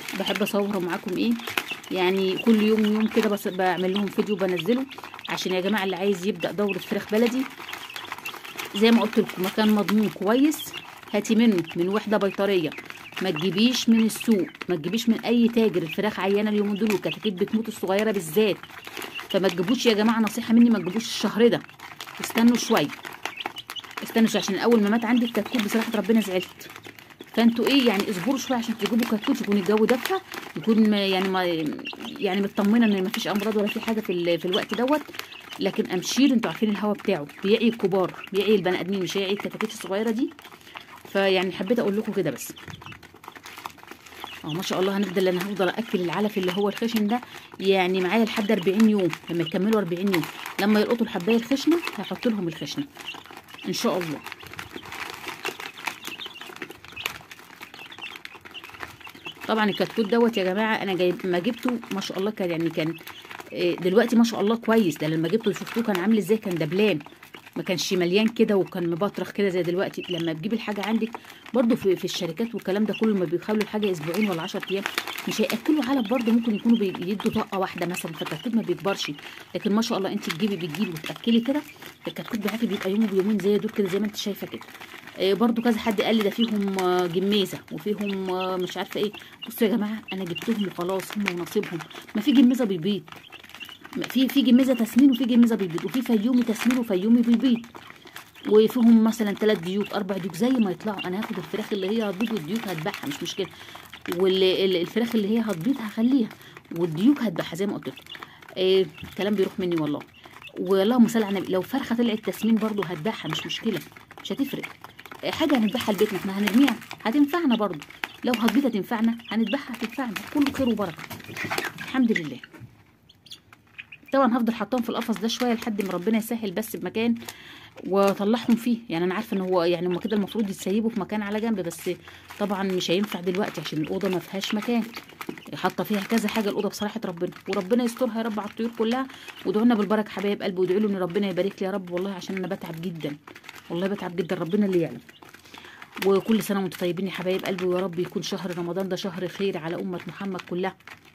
بحب اصورهم معاكم ايه يعني كل يوم يوم كده بس بعمل لهم فيديو بنزله عشان يا جماعه اللي عايز يبدا دوره فراخ بلدي زي ما قلت لكم مكان مضمون كويس هاتي منه من وحده بيطريه ما تجيبيش من السوق ما تجيبيش من اي تاجر الفراخ عيانه اليومين دول والكتاكيت بتموت الصغيره بالذات فما تجيبوش يا جماعه نصيحه مني ما تجيبوش الشهر ده استنوا شويه استنوا شويه عشان اول ما مات عندي الكتكوت بصراحه ربنا زعلت فانتوا ايه يعني اصبروا شويه عشان تجيبوا كتكوت يكون الجو دافى يكون ما- يعني ما يعني مطمنه ان ما فيش امراض ولا في حاجه في, ال- في الوقت دوت لكن امشير انتوا عارفين الهوا بتاعه بيعي الكبار بيعي البني ادمين مش هيعي الكتاكيت الصغيره دي فيعني حبيت اقول لكم كده بس اه ما شاء الله هنفضل انا هفضل اكل العلف اللي هو الخشن ده يعني معايا لحد 40 يوم لما يكملوا 40 يوم لما يلقطوا الحبايه الخشنه هحط لهم الخشنه ان شاء الله طبعا الكتكوت دوت يا جماعه انا جايب ما جبته ما شاء الله كان يعني كان آه، دلوقتي ما شاء الله كويس ده لما جبته شفتوه كان عامل ازاي كان دبلان ما كانش مليان كده وكان مبطرخ كده زي دلوقتي لما تجيب الحاجه عندك برضو في, في الشركات والكلام ده كله لما بيخلوا الحاجه اسبوعين ولا 10 ايام مش هياكلوا علب برضو ممكن يكونوا بيدوا طاقه واحده مثلا فالكتكوت ما بيكبرش لكن ما شاء الله انت تجيبي بتجيبي وتاكلي كده الكتكوت بتاعتك بيبقى يوم بيومين زي دول كده زي ما انت شايفه كده آه، برضو كذا حد قال لي ده فيهم آه، جميزه وفيهم آه، مش عارفه ايه بصوا يا جماعه انا جبتهم وخلاص هم ونصيبهم ما في جميزه بيبيض ما في في جميزه تسمين وفي جميزه بيبيض وفي فيومي تسمين وفيومي بيبيض وفيهم مثلا ثلاث ديوك اربع ديوك زي ما يطلعوا انا هاخد الفراخ اللي هي هتبيض والديوك هتبيعها مش مشكله والفراخ اللي هي هتبيض هخليها والديوك هتبيعها زي ما قلت لكم إيه الكلام بيروح مني والله واللهم صل على النبي لو فرخه طلعت تسمين برضو هتبيعها مش مشكله مش هتفرق إيه حاجه هنذبحها لبيتنا احنا هنرميها هتنفعنا برضو لو هتبيض هتنفعنا هنذبحها هتنفعنا كله خير وبركه الحمد لله طبعا هفضل حطاهم في القفص ده شويه لحد ما ربنا يسهل بس بمكان واطلعهم فيه يعني انا عارفه ان هو يعني هما كده المفروض يتسيبوا في مكان على جنب بس طبعا مش هينفع دلوقتي عشان الاوضه ما فيهاش مكان حاطه فيها كذا حاجه الاوضه بصراحه ربنا وربنا يسترها يا رب على الطيور كلها وادعوا لنا بالبركه حبايب قلبي وادعوا له ان ربنا يبارك لي يا رب والله عشان انا بتعب جدا والله بتعب جدا ربنا اللي يعلم وكل سنه وانتم طيبين يا حبايب قلبي ويا رب يكون شهر رمضان ده شهر خير على امه محمد كلها